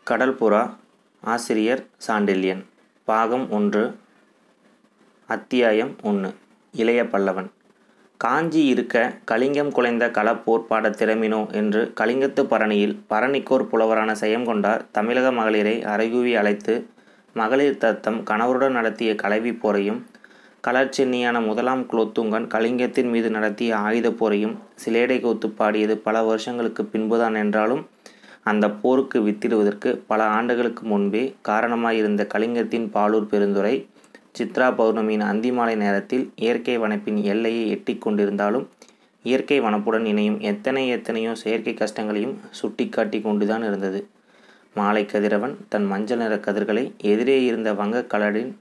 கடல்புறா ஆசிரியர் சாண்டில்யன் பாகம் ஒன்று அத்தியாயம் ஒன்று இளைய பல்லவன் காஞ்சி இருக்க கலிங்கம் குலைந்த களப்போர் பாடத் திறமினோ என்று கலிங்கத்து பரணியில் பரணிக்கோர் புலவரான செயங்கொண்டார் தமிழக மகளிரை அறைகூவி அழைத்து மகளிர் தத்தம் கணவருடன் நடத்திய கலைவி போரையும் களர்ச்சென்னியான முதலாம் குலோத்துங்கன் கலிங்கத்தின் மீது நடத்திய ஆயுதப் போரையும் சிலேடை கோத்து பாடியது பல வருஷங்களுக்கு பின்புதான் என்றாலும் அந்த போருக்கு வித்திடுவதற்கு பல ஆண்டுகளுக்கு முன்பே காரணமாயிருந்த கலிங்கத்தின் பாலூர் பெருந்துறை சித்ரா பௌர்ணமியின் அந்திமாலை நேரத்தில் இயற்கை வனப்பின் எல்லையை எட்டி கொண்டிருந்தாலும் இயற்கை வனப்புடன் இணையும் எத்தனை எத்தனையோ செயற்கை கஷ்டங்களையும் சுட்டிக்காட்டி கொண்டுதான் இருந்தது மாலை கதிரவன் தன் மஞ்சள் நிற கதிர்களை எதிரே இருந்த வங்கக் கடலின்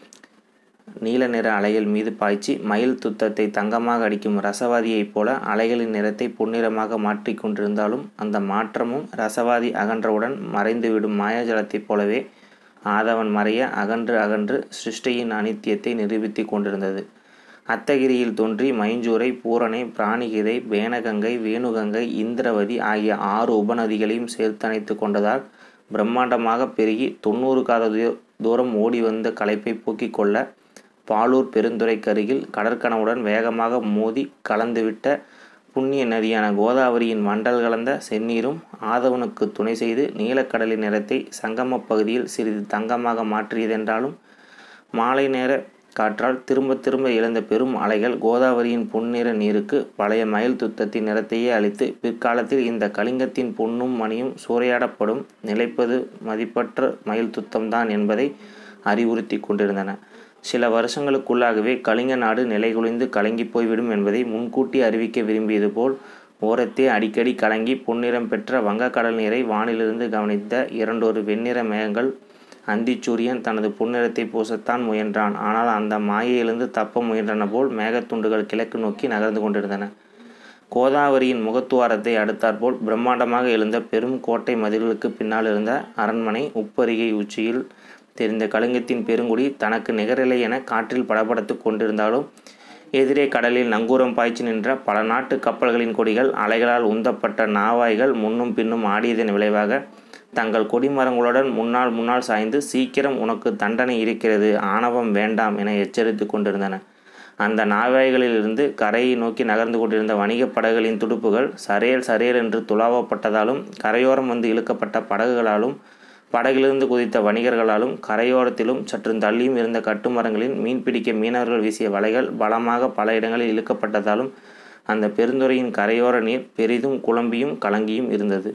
நீல நிற அலைகள் மீது பாய்ச்சி மயில் துத்தத்தை தங்கமாக அடிக்கும் ரசவாதியைப் போல அலைகளின் நிறத்தை பொன்னிறமாக மாற்றிக் கொண்டிருந்தாலும் அந்த மாற்றமும் ரசவாதி அகன்றவுடன் மறைந்துவிடும் மாயாஜலத்தைப் போலவே ஆதவன் மறைய அகன்று அகன்று சிருஷ்டியின் அனித்தியத்தை நிரூபித்து கொண்டிருந்தது அத்தகிரியில் தோன்றி மைஞ்சூரை பூரணை பிராணிகிரை பேனகங்கை வேணுகங்கை இந்திரவதி ஆகிய ஆறு உபநதிகளையும் சேர்த்தணைத்து கொண்டதால் பிரம்மாண்டமாக பெருகி தொண்ணூறு காத தூரம் ஓடி வந்த களைப்பை போக்கிக் கொள்ள பாலூர் பெருந்துறைக்கருகில் கடற்கனவுடன் வேகமாக மோதி கலந்துவிட்ட புண்ணிய நதியான கோதாவரியின் மண்டல் கலந்த செந்நீரும் ஆதவனுக்கு துணை செய்து நீலக்கடலின் நிறத்தை சங்கம பகுதியில் சிறிது தங்கமாக மாற்றியதென்றாலும் மாலை நேர காற்றால் திரும்ப திரும்ப இழந்த பெரும் அலைகள் கோதாவரியின் பொன்னிற நீருக்கு பழைய மயில் துத்தத்தின் நிறத்தையே அளித்து பிற்காலத்தில் இந்த கலிங்கத்தின் பொன்னும் மணியும் சூறையாடப்படும் நிலைப்பது மதிப்பற்ற மயில் துத்தம்தான் என்பதை அறிவுறுத்தி கொண்டிருந்தன சில வருஷங்களுக்குள்ளாகவே கலிங்க நாடு நிலைகுலைந்து கலங்கி போய்விடும் என்பதை முன்கூட்டி அறிவிக்க விரும்பியது போல் ஓரத்தே அடிக்கடி கலங்கி பொன்னிறம் பெற்ற வங்கக்கடல் நீரை வானிலிருந்து கவனித்த இரண்டொரு வெண்ணிற மேகங்கள் அந்திச்சூரியன் தனது பொன்னிறத்தை பூசத்தான் முயன்றான் ஆனால் அந்த மாயையிலிருந்து தப்ப முயன்றன போல் மேகத்துண்டுகள் கிழக்கு நோக்கி நகர்ந்து கொண்டிருந்தன கோதாவரியின் முகத்துவாரத்தை அடுத்தாற்போல் பிரம்மாண்டமாக எழுந்த பெரும் கோட்டை மதில்களுக்கு பின்னால் இருந்த அரண்மனை உப்பரிகை உச்சியில் தெரிந்த கலிங்கத்தின் பெருங்குடி தனக்கு நிகரில்லை என காற்றில் படபடத்து கொண்டிருந்தாலும் எதிரே கடலில் நங்கூரம் பாய்ச்சி நின்ற பல நாட்டு கப்பல்களின் கொடிகள் அலைகளால் உந்தப்பட்ட நாவாய்கள் முன்னும் பின்னும் ஆடியதன் விளைவாக தங்கள் கொடிமரங்களுடன் முன்னால் முன்னால் சாய்ந்து சீக்கிரம் உனக்கு தண்டனை இருக்கிறது ஆணவம் வேண்டாம் என எச்சரித்து கொண்டிருந்தன அந்த நாவாய்களிலிருந்து கரையை நோக்கி நகர்ந்து கொண்டிருந்த வணிகப் படகுகளின் துடுப்புகள் சரையல் சரையல் என்று துளாவப்பட்டதாலும் கரையோரம் வந்து இழுக்கப்பட்ட படகுகளாலும் படகிலிருந்து குதித்த வணிகர்களாலும் கரையோரத்திலும் சற்று தள்ளியும் இருந்த கட்டுமரங்களில் மீன்பிடிக்க மீனவர்கள் வீசிய வலைகள் பலமாக பல இடங்களில் இழுக்கப்பட்டதாலும் அந்த பெருந்துறையின் கரையோர நீர் பெரிதும் குழம்பியும் கலங்கியும் இருந்தது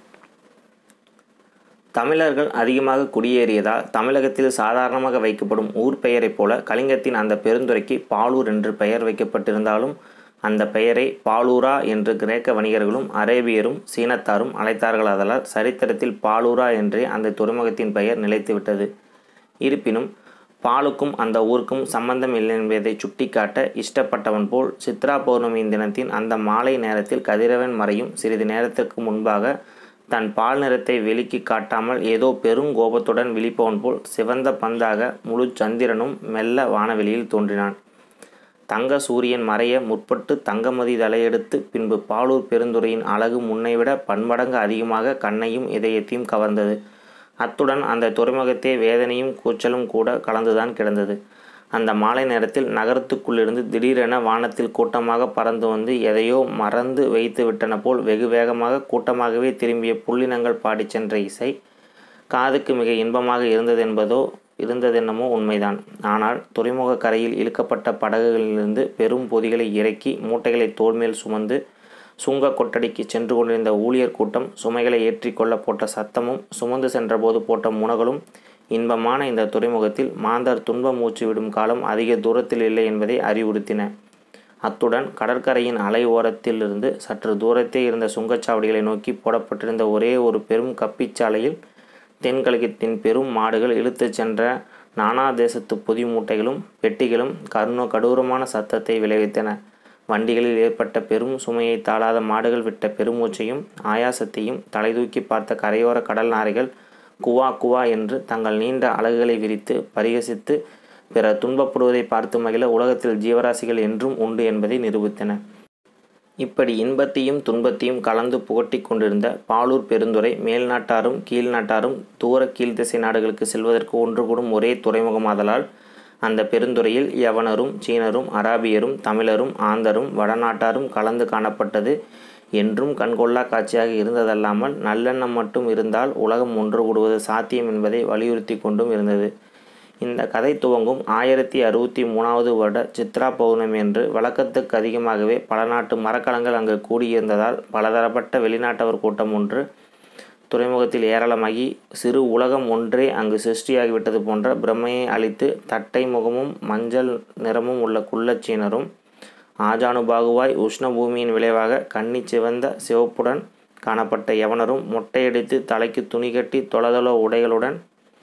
தமிழர்கள் அதிகமாக குடியேறியதால் தமிழகத்தில் சாதாரணமாக வைக்கப்படும் ஊர் பெயரைப் போல கலிங்கத்தின் அந்த பெருந்துறைக்கு பாலூர் என்று பெயர் வைக்கப்பட்டிருந்தாலும் அந்த பெயரை பாலூரா என்று கிரேக்க வணிகர்களும் அரேபியரும் சீனத்தாரும் அழைத்தார்களாதலால் சரித்திரத்தில் பாலூரா என்றே அந்த துறைமுகத்தின் பெயர் நிலைத்துவிட்டது இருப்பினும் பாலுக்கும் அந்த ஊருக்கும் சம்பந்தம் இல்லை என்பதை சுட்டிக்காட்ட இஷ்டப்பட்டவன் போல் சித்ரா பௌர்ணமியின் தினத்தின் அந்த மாலை நேரத்தில் கதிரவன் மறையும் சிறிது நேரத்திற்கு முன்பாக தன் பால் நிறத்தை வெளிக்கு காட்டாமல் ஏதோ பெரும் கோபத்துடன் விழிப்பவன் போல் சிவந்த பந்தாக முழு சந்திரனும் மெல்ல வானவெளியில் தோன்றினான் தங்க சூரியன் மறைய முற்பட்டு தங்கமதி தலையெடுத்து பின்பு பாலூர் பெருந்துறையின் அழகு முன்னைவிட பன்மடங்கு அதிகமாக கண்ணையும் இதயத்தையும் கவர்ந்தது அத்துடன் அந்த துறைமுகத்தே வேதனையும் கூச்சலும் கூட கலந்துதான் கிடந்தது அந்த மாலை நேரத்தில் நகரத்துக்குள்ளிருந்து திடீரென வானத்தில் கூட்டமாக பறந்து வந்து எதையோ மறந்து வைத்து விட்டன போல் வெகு வேகமாக கூட்டமாகவே திரும்பிய புள்ளினங்கள் பாடிச் சென்ற இசை காதுக்கு மிக இன்பமாக இருந்ததென்பதோ இருந்ததென்னமோ உண்மைதான் ஆனால் துறைமுக கரையில் இழுக்கப்பட்ட படகுகளிலிருந்து பெரும் பொதிகளை இறக்கி மூட்டைகளை தோல்மேல் சுமந்து சுங்க கொட்டடிக்கு சென்று கொண்டிருந்த ஊழியர் கூட்டம் சுமைகளை ஏற்றிக்கொள்ள போட்ட சத்தமும் சுமந்து சென்றபோது போட்ட முனகளும் இன்பமான இந்த துறைமுகத்தில் மாந்தர் துன்ப மூச்சு விடும் காலம் அதிக தூரத்தில் இல்லை என்பதை அறிவுறுத்தின அத்துடன் கடற்கரையின் அலை ஓரத்திலிருந்து சற்று தூரத்தே இருந்த சுங்கச்சாவடிகளை நோக்கி போடப்பட்டிருந்த ஒரே ஒரு பெரும் கப்பிச்சாலையில் தென்கழகத்தின் பெரும் மாடுகள் இழுத்துச் சென்ற நானா தேசத்து பொதி மூட்டைகளும் பெட்டிகளும் கருண கடூரமான சத்தத்தை விளைவித்தன வண்டிகளில் ஏற்பட்ட பெரும் சுமையை தாளாத மாடுகள் விட்ட பெருமூச்சையும் ஆயாசத்தையும் தலைதூக்கி பார்த்த கரையோர கடல் நாரைகள் குவா குவா என்று தங்கள் நீண்ட அலகுகளை விரித்து பரிகசித்து பிற துன்பப்படுவதை பார்த்து மகிழ உலகத்தில் ஜீவராசிகள் என்றும் உண்டு என்பதை நிரூபித்தன இப்படி இன்பத்தையும் துன்பத்தையும் கலந்து புகட்டிக் கொண்டிருந்த பாலூர் பெருந்துறை மேல்நாட்டாரும் கீழ்நாட்டாரும் தூர கீழ்த்திசை நாடுகளுக்கு செல்வதற்கு ஒன்று கூடும் ஒரே துறைமுகமாதலால் அந்த பெருந்துறையில் யவனரும் சீனரும் அராபியரும் தமிழரும் ஆந்தரும் வடநாட்டாரும் கலந்து காணப்பட்டது என்றும் கண்கொள்ளா காட்சியாக இருந்ததல்லாமல் நல்லெண்ணம் மட்டும் இருந்தால் உலகம் ஒன்று கூடுவது சாத்தியம் என்பதை வலியுறுத்தி கொண்டும் இருந்தது இந்த கதை துவங்கும் ஆயிரத்தி அறுபத்தி மூணாவது வருட சித்ரா பௌர்ணமி என்று வழக்கத்துக்கு அதிகமாகவே பல நாட்டு மரக்கலங்கள் அங்கு கூடியிருந்ததால் பலதரப்பட்ட வெளிநாட்டவர் கூட்டம் ஒன்று துறைமுகத்தில் ஏராளமாகி சிறு உலகம் ஒன்றே அங்கு சிருஷ்டியாகிவிட்டது போன்ற பிரமையை அளித்து தட்டை முகமும் மஞ்சள் நிறமும் உள்ள குள்ளச்சீனரும் ஆஜானுபாகுவாய் உஷ்ண பூமியின் விளைவாக கன்னி சிவந்த சிவப்புடன் காணப்பட்ட யவனரும் மொட்டையடித்து தலைக்கு துணி கட்டி தொளதொள உடைகளுடன்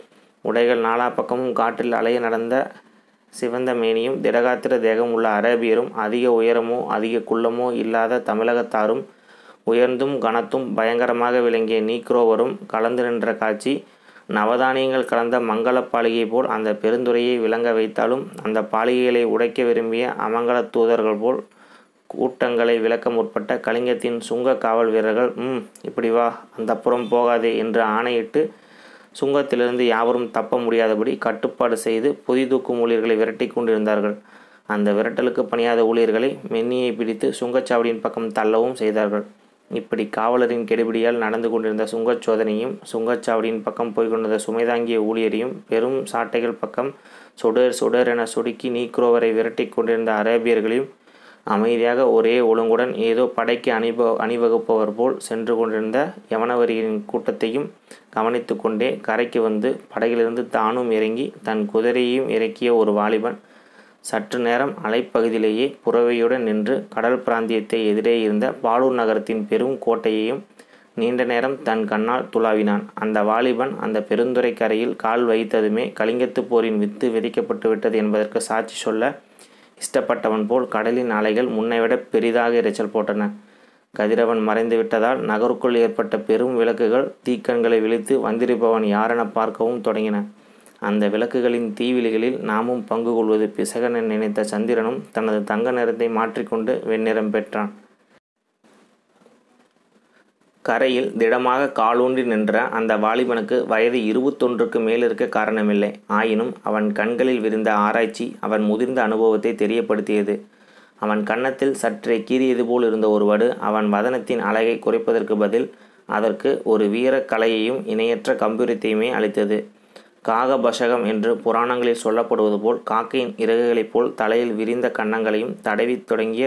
உடைகள் நாலா பக்கமும் காற்றில் அலைய நடந்த சிவந்த மேனியும் திடகாத்திர தேகம் உள்ள அரேபியரும் அதிக உயரமோ அதிக குள்ளமோ இல்லாத தமிழகத்தாரும் உயர்ந்தும் கனத்தும் பயங்கரமாக விளங்கிய நீக்ரோவரும் கலந்து நின்ற காட்சி நவதானியங்கள் கலந்த மங்கள பாலிகை போல் அந்த பெருந்துறையை விளங்க வைத்தாலும் அந்த பாலிகைகளை உடைக்க விரும்பிய அமங்கல தூதர்கள் போல் கூட்டங்களை விளக்க முற்பட்ட கலிங்கத்தின் சுங்க காவல் வீரர்கள் ம் இப்படி வா அந்த புறம் போகாதே என்று ஆணையிட்டு சுங்கத்திலிருந்து யாவரும் தப்ப முடியாதபடி கட்டுப்பாடு செய்து பொதி தூக்கும் ஊழியர்களை விரட்டி கொண்டிருந்தார்கள் அந்த விரட்டலுக்கு பணியாத ஊழியர்களை மென்னியை பிடித்து சுங்கச்சாவடியின் பக்கம் தள்ளவும் செய்தார்கள் இப்படி காவலரின் கெடுபிடியால் நடந்து கொண்டிருந்த சுங்கச் சோதனையும் சுங்கச்சாவடியின் பக்கம் போய்கொண்டிருந்த சுமைதாங்கிய ஊழியரையும் பெரும் சாட்டைகள் பக்கம் சுடர் சுடர் என சுடுக்கி நீக்ரோவரை விரட்டி கொண்டிருந்த அரேபியர்களையும் அமைதியாக ஒரே ஒழுங்குடன் ஏதோ படைக்கு அணிப அணிவகுப்பவர் போல் சென்று கொண்டிருந்த யவனவரியின் கூட்டத்தையும் கவனித்து கொண்டே கரைக்கு வந்து படகிலிருந்து தானும் இறங்கி தன் குதிரையையும் இறக்கிய ஒரு வாலிபன் சற்று நேரம் அலைப்பகுதியிலேயே புறவையுடன் நின்று கடல் பிராந்தியத்தை எதிரே இருந்த பாலூர் நகரத்தின் பெரும் கோட்டையையும் நீண்ட நேரம் தன் கண்ணால் துளாவினான் அந்த வாலிபன் அந்த பெருந்துறை கரையில் கால் வைத்ததுமே கலிங்கத்து போரின் வித்து விதைக்கப்பட்டு விட்டது என்பதற்கு சாட்சி சொல்ல இஷ்டப்பட்டவன் போல் கடலின் அலைகள் முன்னைவிட பெரிதாக இரைச்சல் போட்டன கதிரவன் மறைந்து விட்டதால் நகருக்குள் ஏற்பட்ட பெரும் விளக்குகள் தீக்கண்களை விழித்து வந்திருப்பவன் யாரென பார்க்கவும் தொடங்கின அந்த விளக்குகளின் தீவிலிகளில் நாமும் பங்கு கொள்வது பிசகன நினைத்த சந்திரனும் தனது தங்க நிறத்தை மாற்றிக்கொண்டு வெண்ணிறம் பெற்றான் கரையில் திடமாக காலூன்றி நின்ற அந்த வாலிபனுக்கு வயது இருபத்தொன்றுக்கு மேல் இருக்க காரணமில்லை ஆயினும் அவன் கண்களில் விரிந்த ஆராய்ச்சி அவன் முதிர்ந்த அனுபவத்தை தெரியப்படுத்தியது அவன் கன்னத்தில் சற்றே கீறியது போல் இருந்த ஒரு வடு அவன் வதனத்தின் அழகை குறைப்பதற்கு பதில் அதற்கு ஒரு வீரக் கலையையும் இணையற்ற கம்பீரத்தையுமே அளித்தது காகபஷகம் என்று புராணங்களில் சொல்லப்படுவது போல் காக்கையின் இறகுகளைப் போல் தலையில் விரிந்த கன்னங்களையும் தடவித் தொடங்கிய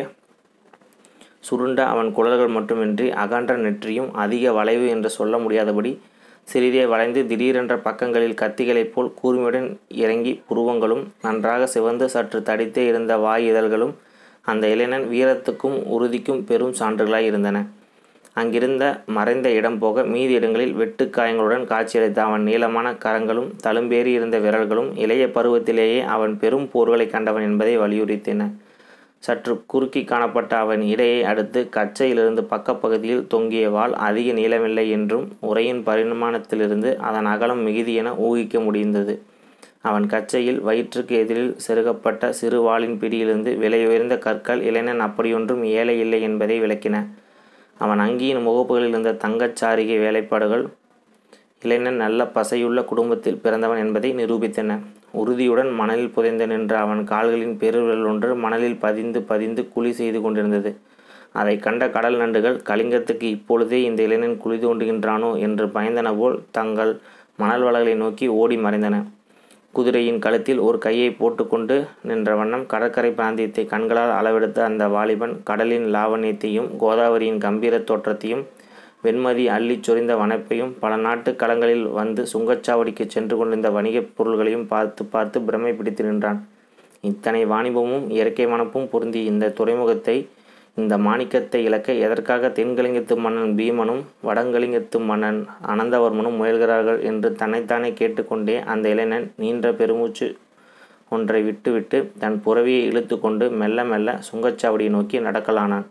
சுருண்ட அவன் குழல்கள் மட்டுமின்றி அகன்ற நெற்றியும் அதிக வளைவு என்று சொல்ல முடியாதபடி சிறிதே வளைந்து திடீரென்ற பக்கங்களில் கத்திகளைப் போல் கூர்மையுடன் இறங்கி புருவங்களும் நன்றாக சிவந்து சற்று தடித்தே இருந்த வாய் இதழ்களும் அந்த இளைஞன் வீரத்துக்கும் உறுதிக்கும் பெரும் சான்றுகளாய் இருந்தன அங்கிருந்த மறைந்த இடம் போக மீதி இடங்களில் வெட்டுக்காயங்களுடன் காட்சியளித்த அவன் நீளமான கரங்களும் தழும்பேறி இருந்த விரல்களும் இளைய பருவத்திலேயே அவன் பெரும் போர்களை கண்டவன் என்பதை வலியுறுத்தின சற்று குறுக்கி காணப்பட்ட அவன் இடையை அடுத்து கச்சையிலிருந்து பக்கப்பகுதியில் தொங்கிய வாள் அதிக நீளமில்லை என்றும் உரையின் பரிமாணத்திலிருந்து அதன் அகலம் மிகுதி என ஊகிக்க முடிந்தது அவன் கச்சையில் வயிற்றுக்கு எதிரில் செருகப்பட்ட சிறு வாளின் பிடியிலிருந்து விலையுயர்ந்த கற்கள் இளைஞன் அப்படியொன்றும் ஏழை இல்லை என்பதை விளக்கின அவன் அங்கியின் முகப்புகளில் இருந்த தங்கச்சாரிகை வேலைப்பாடுகள் இளைஞன் நல்ல பசையுள்ள குடும்பத்தில் பிறந்தவன் என்பதை நிரூபித்தன உறுதியுடன் மணலில் புதைந்து நின்ற அவன் கால்களின் பெருவிரல் ஒன்று மணலில் பதிந்து பதிந்து குழி செய்து கொண்டிருந்தது அதை கண்ட கடல் நண்டுகள் கலிங்கத்துக்கு இப்பொழுதே இந்த இளைஞன் குழி தோண்டுகின்றானோ என்று பயந்தன போல் தங்கள் மணல் வளங்களை நோக்கி ஓடி மறைந்தன குதிரையின் கழுத்தில் ஒரு கையை போட்டுக்கொண்டு நின்ற வண்ணம் கடற்கரை பிராந்தியத்தை கண்களால் அளவெடுத்த அந்த வாலிபன் கடலின் லாவண்யத்தையும் கோதாவரியின் கம்பீர தோற்றத்தையும் வெண்மதி அள்ளிச் சொரிந்த வனப்பையும் பல நாட்டு களங்களில் வந்து சுங்கச்சாவடிக்கு சென்று கொண்டிருந்த வணிகப் பொருள்களையும் பார்த்து பார்த்து பிரமை பிடித்து நின்றான் இத்தனை வாணிபமும் இயற்கை மனப்பும் பொருந்திய இந்த துறைமுகத்தை இந்த மாணிக்கத்தை இழக்க எதற்காக தென்கலிங்கத்து மன்னன் பீமனும் வடங்கலிங்கத்து மன்னன் அனந்தவர்மனும் முயல்கிறார்கள் என்று தன்னைத்தானே கேட்டுக்கொண்டே அந்த இளைஞன் நீண்ட பெருமூச்சு ஒன்றை விட்டுவிட்டு தன் புறவியை இழுத்து கொண்டு மெல்ல மெல்ல சுங்கச்சாவடியை நோக்கி நடக்கலானான்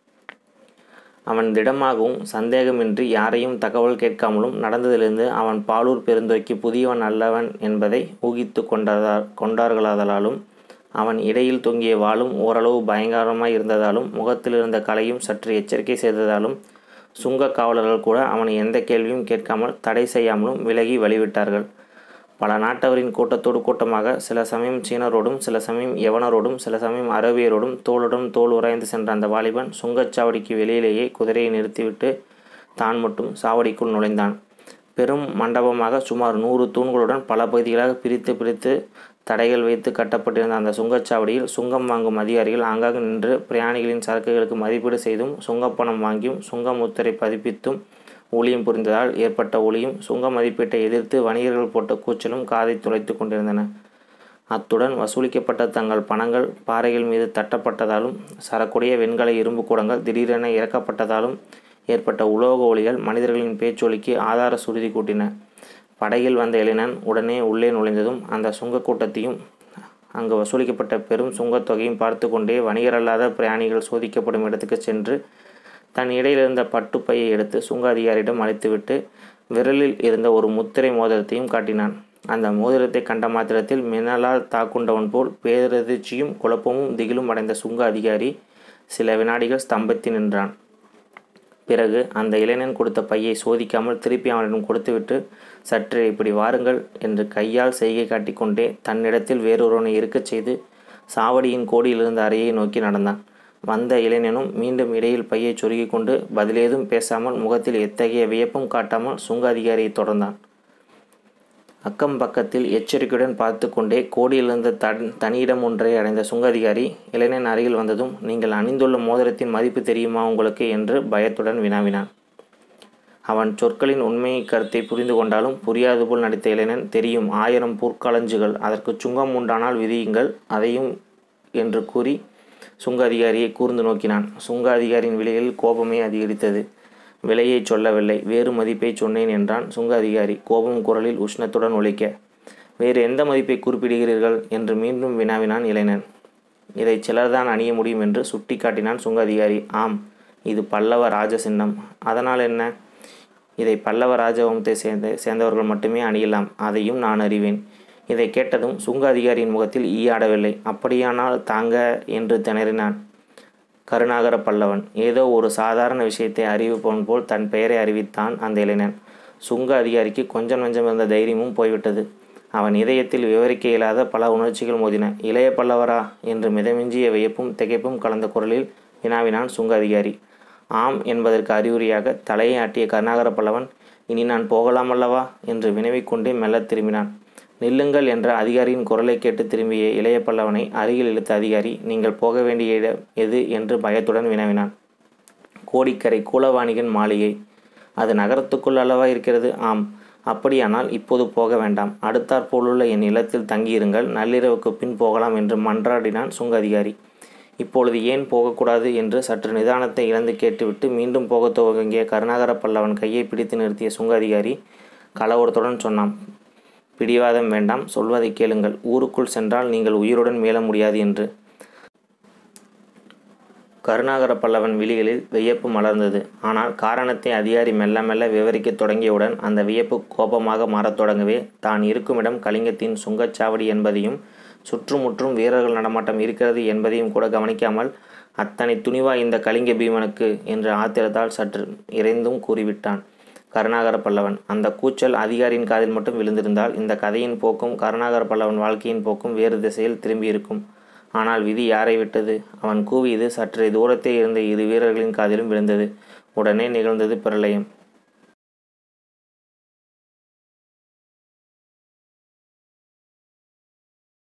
அவன் திடமாகவும் சந்தேகமின்றி யாரையும் தகவல் கேட்காமலும் நடந்ததிலிருந்து அவன் பாலூர் பெருந்துறைக்கு புதியவன் அல்லவன் என்பதை ஊகித்து கொண்டதா கொண்டார்களாதலாலும் அவன் இடையில் தொங்கிய வாளும் ஓரளவு பயங்கரமாய் இருந்ததாலும் முகத்தில் இருந்த கலையும் சற்று எச்சரிக்கை செய்ததாலும் சுங்க காவலர்கள் கூட அவனை எந்த கேள்வியும் கேட்காமல் தடை செய்யாமலும் விலகி வழிவிட்டார்கள் பல நாட்டவரின் கூட்டத்தோடு கூட்டமாக சில சமயம் சீனரோடும் சில சமயம் யவனரோடும் சில சமயம் அரபியரோடும் தோளுடன் தோல் உராய்ந்து சென்ற அந்த வாலிபன் சுங்கச்சாவடிக்கு வெளியிலேயே குதிரையை நிறுத்திவிட்டு தான் மட்டும் சாவடிக்குள் நுழைந்தான் பெரும் மண்டபமாக சுமார் நூறு தூண்களுடன் பல பகுதிகளாக பிரித்து பிரித்து தடைகள் வைத்து கட்டப்பட்டிருந்த அந்த சுங்கச்சாவடியில் சுங்கம் வாங்கும் அதிகாரிகள் ஆங்காக நின்று பிரயாணிகளின் சரக்குகளுக்கு மதிப்பீடு செய்தும் சுங்கப்பணம் வாங்கியும் சுங்க முத்திரை பதிப்பித்தும் ஊழியம் புரிந்ததால் ஏற்பட்ட ஒளியும் சுங்க மதிப்பீட்டை எதிர்த்து வணிகர்கள் போட்ட கூச்சலும் காதை துளைத்து கொண்டிருந்தன அத்துடன் வசூலிக்கப்பட்ட தங்கள் பணங்கள் பாறைகள் மீது தட்டப்பட்டதாலும் சரக்குடைய வெண்கல இரும்பு கூடங்கள் திடீரென இறக்கப்பட்டதாலும் ஏற்பட்ட உலோக ஒளிகள் மனிதர்களின் பேச்சொலிக்கு ஆதார சுருதி கூட்டின படகில் வந்த இளைஞன் உடனே உள்ளே நுழைந்ததும் அந்த சுங்க கூட்டத்தையும் அங்கு வசூலிக்கப்பட்ட பெரும் சுங்கத்தொகையும் பார்த்து கொண்டே வணிகரல்லாத பிரயாணிகள் சோதிக்கப்படும் இடத்துக்கு சென்று தன் இடையில் இருந்த பட்டுப்பையை எடுத்து சுங்க அதிகாரியிடம் அளித்துவிட்டு விரலில் இருந்த ஒரு முத்திரை மோதிரத்தையும் காட்டினான் அந்த மோதிரத்தை கண்ட மாத்திரத்தில் மின்னலால் தாக்குண்டவன் போல் பேரதிர்ச்சியும் குழப்பமும் திகிலும் அடைந்த சுங்க அதிகாரி சில வினாடிகள் ஸ்தம்பித்து நின்றான் பிறகு அந்த இளைஞன் கொடுத்த பையை சோதிக்காமல் திருப்பி அவனிடம் கொடுத்துவிட்டு சற்று இப்படி வாருங்கள் என்று கையால் செய்கை காட்டிக்கொண்டே தன்னிடத்தில் வேறொருவனை இருக்கச் செய்து சாவடியின் கோடியிலிருந்த அறையை நோக்கி நடந்தான் வந்த இளைஞனும் மீண்டும் இடையில் பையை சொருகி கொண்டு பதிலேதும் பேசாமல் முகத்தில் எத்தகைய வியப்பும் காட்டாமல் சுங்க அதிகாரியை தொடர்ந்தான் அக்கம் பக்கத்தில் எச்சரிக்கையுடன் பார்த்து கொண்டே கோடியிலிருந்த தன் தனியிடம் ஒன்றை அடைந்த சுங்க அதிகாரி இளைஞன் அருகில் வந்ததும் நீங்கள் அணிந்துள்ள மோதிரத்தின் மதிப்பு தெரியுமா உங்களுக்கு என்று பயத்துடன் வினாவினான் அவன் சொற்களின் உண்மை கருத்தை புரிந்து கொண்டாலும் புரியாது போல் நடித்த இளைஞன் தெரியும் ஆயிரம் பொற்களஞ்சுகள் அதற்கு சுங்கம் உண்டானால் விதியுங்கள் அதையும் என்று கூறி சுங்க அதிகாரியை கூர்ந்து நோக்கினான் சுங்க அதிகாரியின் விலையில் கோபமே அதிகரித்தது விலையை சொல்லவில்லை வேறு மதிப்பை சொன்னேன் என்றான் சுங்க அதிகாரி கோபம் குரலில் உஷ்ணத்துடன் ஒலிக்க வேறு எந்த மதிப்பை குறிப்பிடுகிறீர்கள் என்று மீண்டும் வினாவினான் இளைஞன் இதை சிலர்தான் அணிய முடியும் என்று சுட்டி காட்டினான் சுங்க அதிகாரி ஆம் இது பல்லவ ராஜ சின்னம் அதனால் என்ன இதை பல்லவ ராஜவம்சத்தை சேர்ந்த சேர்ந்தவர்கள் மட்டுமே அணியலாம் அதையும் நான் அறிவேன் இதை கேட்டதும் சுங்க அதிகாரியின் முகத்தில் ஈயாடவில்லை அப்படியானால் தாங்க என்று திணறினான் கருணாகர பல்லவன் ஏதோ ஒரு சாதாரண விஷயத்தை அறிவிப்பவன் போல் தன் பெயரை அறிவித்தான் அந்த இளைஞன் சுங்க அதிகாரிக்கு கொஞ்சம் நஞ்சம் இருந்த தைரியமும் போய்விட்டது அவன் இதயத்தில் விவரிக்க இயலாத பல உணர்ச்சிகள் மோதின இளைய பல்லவரா என்று மிதமிஞ்சிய வியப்பும் திகைப்பும் கலந்த குரலில் வினாவினான் சுங்க அதிகாரி ஆம் என்பதற்கு அறிகுறியாக தலையை ஆட்டிய கருணாகர பல்லவன் இனி நான் போகலாம் அல்லவா என்று வினவிக்கொண்டே மெல்லத் திரும்பினான் நில்லுங்கள் என்ற அதிகாரியின் குரலை கேட்டு திரும்பிய இளைய பல்லவனை அருகில் இழுத்த அதிகாரி நீங்கள் போக வேண்டிய இடம் எது என்று பயத்துடன் வினவினான் கோடிக்கரை கூலவாணிகன் மாளிகை அது நகரத்துக்குள் அல்லவா இருக்கிறது ஆம் அப்படியானால் இப்போது போக வேண்டாம் அடுத்தாற்போலுள்ள என் இல்லத்தில் தங்கியிருங்கள் நள்ளிரவுக்கு பின் போகலாம் என்று மன்றாடினான் சுங்க அதிகாரி இப்பொழுது ஏன் போகக்கூடாது என்று சற்று நிதானத்தை இழந்து கேட்டுவிட்டு மீண்டும் போகத் துவங்கிய கருணாகர பல்லவன் கையை பிடித்து நிறுத்திய சுங்க அதிகாரி கலவரத்துடன் சொன்னான் பிடிவாதம் வேண்டாம் சொல்வதை கேளுங்கள் ஊருக்குள் சென்றால் நீங்கள் உயிருடன் மீள முடியாது என்று கருணாகர பல்லவன் விழிகளில் வியப்பு மலர்ந்தது ஆனால் காரணத்தை அதிகாரி மெல்ல மெல்ல விவரிக்கத் தொடங்கியவுடன் அந்த வியப்பு கோபமாக மாறத் தொடங்கவே தான் இருக்குமிடம் கலிங்கத்தின் சுங்கச்சாவடி என்பதையும் சுற்றுமுற்றும் வீரர்கள் நடமாட்டம் இருக்கிறது என்பதையும் கூட கவனிக்காமல் அத்தனை துணிவா இந்த கலிங்க பீமனுக்கு என்று ஆத்திரத்தால் சற்று இறைந்தும் கூறிவிட்டான் கருணாகர பல்லவன் அந்த கூச்சல் அதிகாரியின் காதில் மட்டும் விழுந்திருந்தால் இந்த கதையின் போக்கும் கருணாகர பல்லவன் வாழ்க்கையின் போக்கும் வேறு திசையில் திரும்பியிருக்கும் ஆனால் விதி யாரை விட்டது அவன் கூவியது சற்றே தூரத்தே இருந்த இரு வீரர்களின் காதிலும் விழுந்தது உடனே நிகழ்ந்தது பிரளயம்